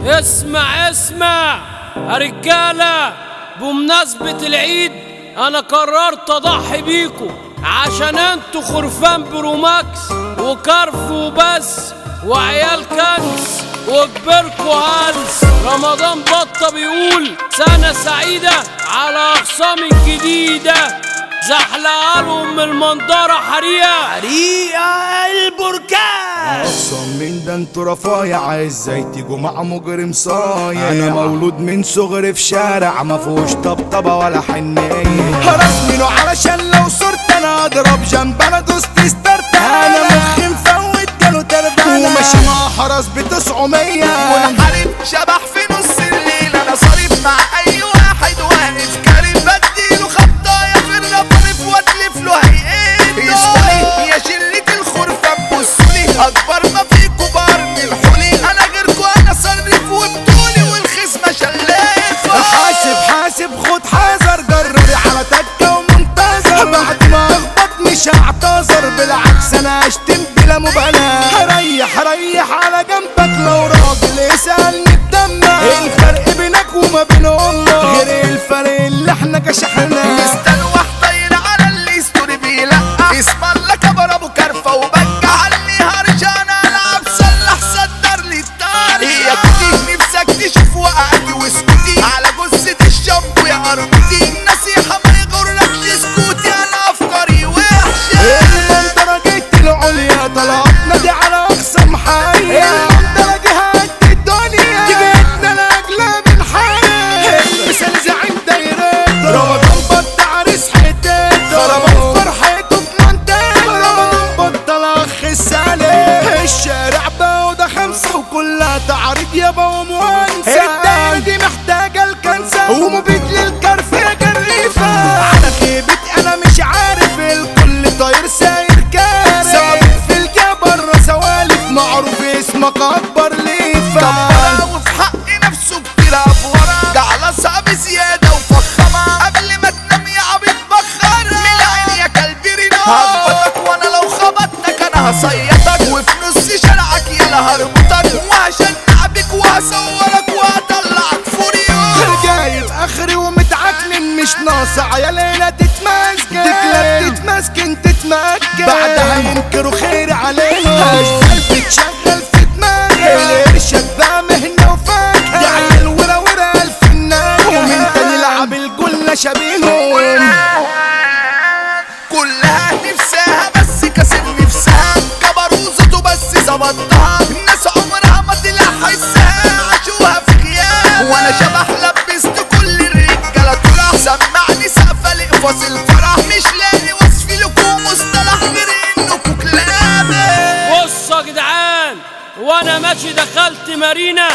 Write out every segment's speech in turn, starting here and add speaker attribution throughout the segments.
Speaker 1: اسمع اسمع يا رجالة بمناسبة العيد انا قررت اضحي بيكو عشان انتوا خرفان بروماكس وكرف وبس وعيال كنس وكبركوا هلس رمضان بطة بيقول سنة سعيدة على أخصام جديدة زحلقة لهم من المنظرة حريقة
Speaker 2: حريقة البركان
Speaker 3: اقسم من ده انتوا رفايع ازاي تيجوا مع مجرم صايع انا مولود من صغري في شارع ما فيهوش طبطبه ولا حنيه هرس منه علشان لو صرت انا اضرب جنب انا دوست ستارت انا مخي مفوت جاله تربانه وماشي مع حرس بتسعمية
Speaker 2: والحريم شبح في نص الليل انا صارف مع اي واحد واقف كريم بديله خبطايه في الرفرف واتلف له هيئته اسمعي يا شلة الخرفة بصولي اكبر ما في كبار من حولي انا غيركوا انا صرف وبطولي والخصمة شلافة
Speaker 3: حاسب حاسب خد حذر جرري على تكة ومنتظر بعد ما اخبط مش هعتذر بالعكس انا اشتم بلا مبالاة ريح ريح على جنبك لو راجل اسألني بدمك الفرق بينك وما بين امك غير الفرق اللي احنا كشحناه
Speaker 2: مستلوح طاير على اللي ستوري بيلقى اسم الله كبر ابو كرفه وبكى علي هرجان العب صلح صدر لي الطاري يا كوتي نفسك تشوف وقعتي واسكتي على جثة الشامبو يا ارضتي النصيحة ما يغركش اسكتي انا افكاري وحشة
Speaker 3: المنطرة جيت العليا طلعتنا دي على اقصى محايا المنطرة دي هد الدنيا جيتنا لاجل من حياة مثل زعيم دايرته رمضان بط عريس حتته خربان فرحته في منطقته رمضان بطل اخ السالم الشارع بقى ده خمسة وكلها تعريض يابا ومهندسة الدايرة دي محتاجة الكنسة ومبيد للكرف يا جريفة على خيبة انا مش عارف الكل طاير ساير كارف ثابت في الجبر سوالف معروف اسمك اكبر ليفة
Speaker 2: كبرة وفي حق نفسه كتير افورة جعل صعب زيادة وفخمة قبل ما تنام يا عبيط بخر من العين يا كلبي رينا هخبطك وانا لو خبطتك انا هصيطك وفي نص شارعك يلا هربطك وهشنعبك وهصورك وهطلعك فوريو
Speaker 3: جايب اخري ومتعكنن مش ناقصة عيالنا تتمسكن دكلة تتمسكن تتمكن بعدها ينكروا خير عليها اشتغل بتشغل في دماغي الارشاد بقى مهنة وفاكهة يا عيال ورا ورا الف الناجة ومن تاني لعب الجلة شبيههم
Speaker 2: كلها نفسها بس كسر نفسها كبروزته بس ظبطها الناس عمرها ما طلع حسها عاشوها في غياب وانا شبح لبست كل الرجاله طلع سمعني سقفه لقفص الفرح مش لاقي وصف لكم مصطلح غير انكم كلاب
Speaker 1: بصوا يا جدعان وانا ماشي دخلت مارينا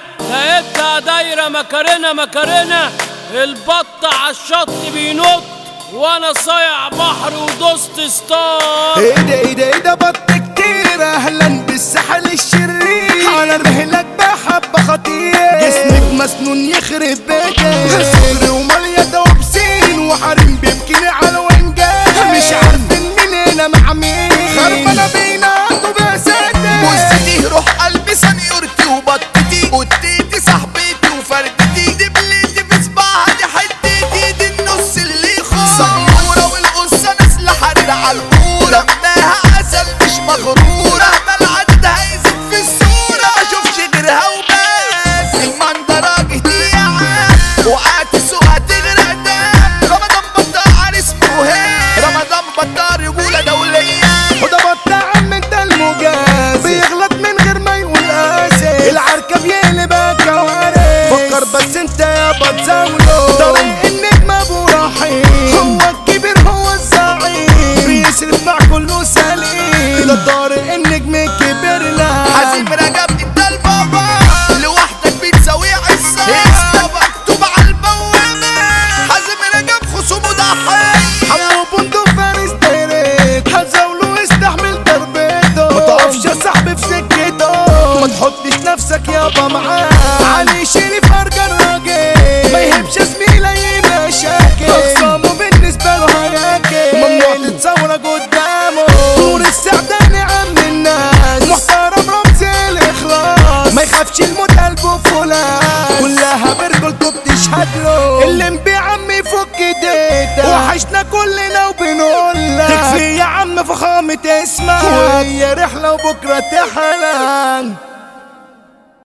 Speaker 1: لقيتها دايرة مكارنا مكارنا البط على الشط بينط وانا صايع بحر ودوست ستار
Speaker 3: ايه ده ايه ده ايه ده بط كتير اهلا بالساحل الشرير على رحلك بحبة خطير جسمك مسنون يخرب بيتك صدر ومالية دوبسين وحريم بيبكيني على وينجان مش عارفين مين هنا مع مين خربانة بينا بساتك
Speaker 2: بصتي روح قلبي سنيورتي وبطتي قديتي صاحبتي وفردتي دبلتي في صباعها دي حتتي دي النص اللي يخون سمورة والقصة نازلة حرير على الكورة دمها عسل مش مغرورة مهما العدد هيزيد في الصورة ما اشوفش غيرها وبس المندرة دي يا عم وقعت سوق هتغرق دم رمضان بطل عريس مهم رمضان بطل رجولة دولية
Speaker 3: وده بط عم انت المجاز بيغلط من غير ما يقول اسف العركة بيقلبها كوارث فكر بس انت يا بتزاوله طريق النجم ابو رحيم هو الكبير هو الزعيم بيصرف مع كله سليم ده طارق النجم كبرنا
Speaker 2: حازم رجب انت البابا لوحدك بتساوي عصا اسمك مكتوب على البوابة حازم رجب خصومه ضحية
Speaker 3: حمو بندق فارس دايرت هزاوله يستحمل تربيته ما تقفش يا صاحبي في سكته ما تحطش نفسك يابا معاه علي شريف ارجل راجل ما يهمش زميل اي مشاكل اخصامه بالنسبه له هياكل ممنوع تتصور قدامه نور السعداني عم الناس محترم رمز الاخلاص ما يخافش الموت قلبه رجولة كلها برجولته بتشهد له اللي مبيع عم يفك ديتا وحشنا كلنا وبنقول لك تكفي يا عم فخامة اسمك وهي رحلة وبكرة تحلى